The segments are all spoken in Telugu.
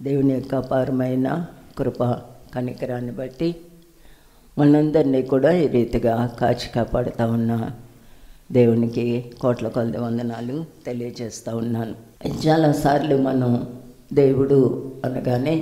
దేవుని యొక్క అపారమైన కృప కనికరాన్ని బట్టి మనందరినీ కూడా ఈ రీతిగా కాచి కాపాడుతూ ఉన్న దేవునికి కోట్ల కొలది వందనాలు తెలియజేస్తూ ఉన్నాను చాలాసార్లు మనం దేవుడు అనగానే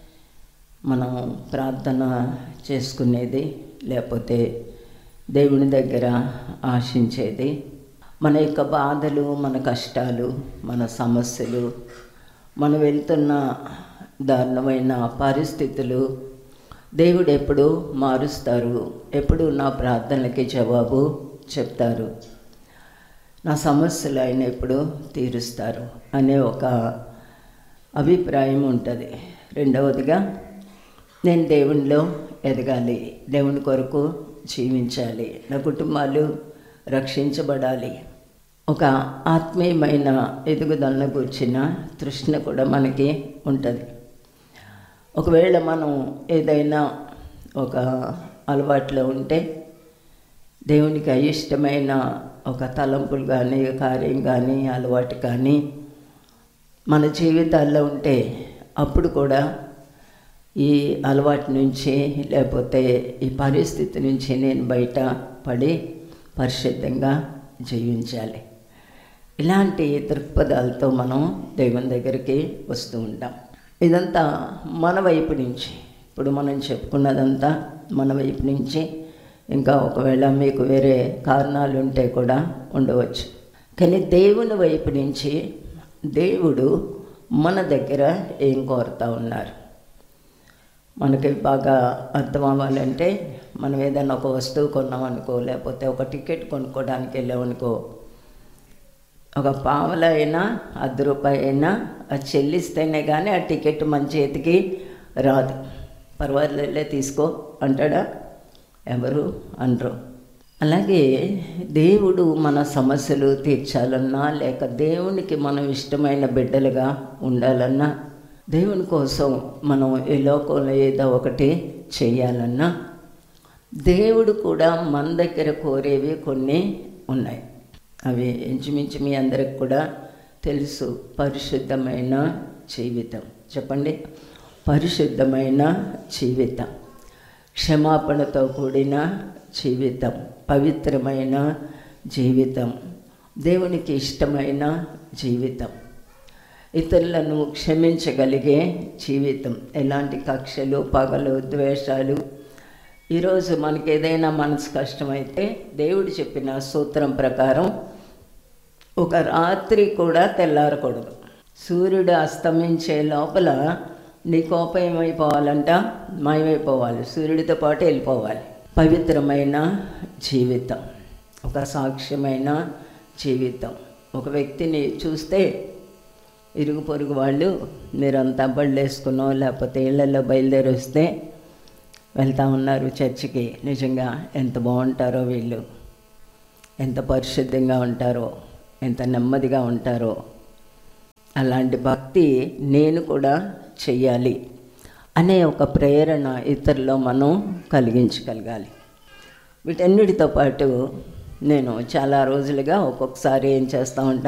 మనం ప్రార్థన చేసుకునేది లేకపోతే దేవుని దగ్గర ఆశించేది మన యొక్క బాధలు మన కష్టాలు మన సమస్యలు మనం వెళ్తున్న దారుణమైన పరిస్థితులు దేవుడు ఎప్పుడు మారుస్తారు ఎప్పుడు నా ప్రార్థనలకి జవాబు చెప్తారు నా సమస్యలు ఆయన ఎప్పుడు తీరుస్తారు అనే ఒక అభిప్రాయం ఉంటుంది రెండవదిగా నేను దేవునిలో ఎదగాలి దేవుని కొరకు జీవించాలి నా కుటుంబాలు రక్షించబడాలి ఒక ఆత్మీయమైన ఎదుగుదలను కూర్చిన తృష్ణ కూడా మనకి ఉంటుంది ఒకవేళ మనం ఏదైనా ఒక అలవాట్లో ఉంటే దేవునికి అయిష్టమైన ఒక తలంపులు కానీ కార్యం కానీ అలవాటు కానీ మన జీవితాల్లో ఉంటే అప్పుడు కూడా ఈ అలవాటు నుంచి లేకపోతే ఈ పరిస్థితి నుంచి నేను బయట పడి పరిశుద్ధంగా జీవించాలి ఇలాంటి దృక్పథాలతో మనం దేవుని దగ్గరికి వస్తూ ఉంటాం ఇదంతా మన వైపు నుంచి ఇప్పుడు మనం చెప్పుకున్నదంతా మన వైపు నుంచి ఇంకా ఒకవేళ మీకు వేరే కారణాలు ఉంటే కూడా ఉండవచ్చు కానీ దేవుని వైపు నుంచి దేవుడు మన దగ్గర ఏం కోరుతూ ఉన్నారు మనకి బాగా అర్థం అవ్వాలంటే మనం ఏదైనా ఒక వస్తువు కొన్నామనుకో లేకపోతే ఒక టికెట్ కొనుక్కోవడానికి వెళ్ళామనుకో ఒక పావల అయినా అర్ధ రూపాయి అయినా అది చెల్లిస్తేనే కానీ ఆ టికెట్ మన చేతికి రాదు పర్వాలేదులే తీసుకో అంటాడా ఎవరు అనరు అలాగే దేవుడు మన సమస్యలు తీర్చాలన్నా లేక దేవునికి మనం ఇష్టమైన బిడ్డలుగా ఉండాలన్నా దేవుని కోసం మనం ఈ లోకంలో ఏదో ఒకటి చేయాలన్నా దేవుడు కూడా మన దగ్గర కోరేవి కొన్ని ఉన్నాయి అవి ఇంచుమించు మీ అందరికి కూడా తెలుసు పరిశుద్ధమైన జీవితం చెప్పండి పరిశుద్ధమైన జీవితం క్షమాపణతో కూడిన జీవితం పవిత్రమైన జీవితం దేవునికి ఇష్టమైన జీవితం ఇతరులను క్షమించగలిగే జీవితం ఎలాంటి కక్షలు పగలు ద్వేషాలు ఈరోజు మనకి ఏదైనా మనసు కష్టమైతే దేవుడు చెప్పిన సూత్రం ప్రకారం ఒక రాత్రి కూడా తెల్లారకూడదు సూర్యుడు అస్తమించే లోపల నీ కోపం ఏమైపోవాలంట మాయమైపోవాలి సూర్యుడితో పాటు వెళ్ళిపోవాలి పవిత్రమైన జీవితం ఒక సాక్ష్యమైన జీవితం ఒక వ్యక్తిని చూస్తే ఇరుగు పొరుగు వాళ్ళు మీరంతా బళ్ళు వేసుకున్నో లేకపోతే ఇళ్లలో బయలుదేరి వస్తే వెళ్తూ ఉన్నారు చర్చికి నిజంగా ఎంత బాగుంటారో వీళ్ళు ఎంత పరిశుద్ధంగా ఉంటారో ఎంత నెమ్మదిగా ఉంటారో అలాంటి భక్తి నేను కూడా చెయ్యాలి అనే ఒక ప్రేరణ ఇతరులో మనం కలిగించగలగాలి వీటన్నిటితో పాటు నేను చాలా రోజులుగా ఒక్కొక్కసారి ఏం చేస్తూ ఉంటాను